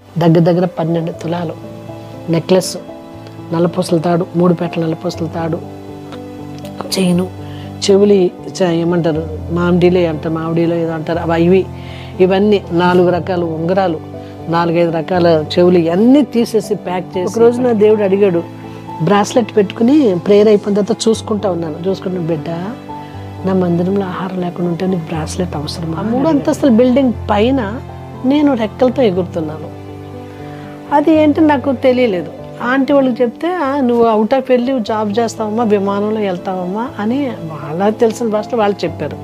దగ్గర దగ్గర పన్నెండు తులాలు నెక్లెస్ నల్లపూసల తాడు మూడు పెట్టల నల్లపూసల తాడు చైను చెవులి చ- ఏమంటారు మామిడిలే అంటారు మామిడిలో ఏదో అంటారు అవి ఇవి ఇవన్నీ నాలుగు రకాల ఉంగరాలు నాలుగైదు రకాల చెవులు ఇవన్నీ తీసేసి ప్యాక్ చేసి ఒక రోజు నా దేవుడు అడిగాడు బ్రాస్లెట్ పెట్టుకుని ప్రేయర్ అయిపోయిన తర్వాత చూసుకుంటా ఉన్నాను చూసుకుంటున్న బిడ్డ నా మందిరంలో ఆహారం లేకుండా ఉంటే నీకు బ్రాస్లెట్ అవసరం ఆ మూడు అంతస్తుల బిల్డింగ్ పైన నేను రెక్కలతో ఎగురుతున్నాను అది ఏంటి నాకు తెలియలేదు ఆంటీ వాళ్ళకి చెప్తే "ఆ, నువ్వు అవుట్ ఆఫ్ వెళ్ళి జాబ్ చేస్తావమ్మా విమానంలో వెళ్తావమ్మా అని వాళ్ళకి తెలిసిన భాషలో వాళ్ళు చెప్పారు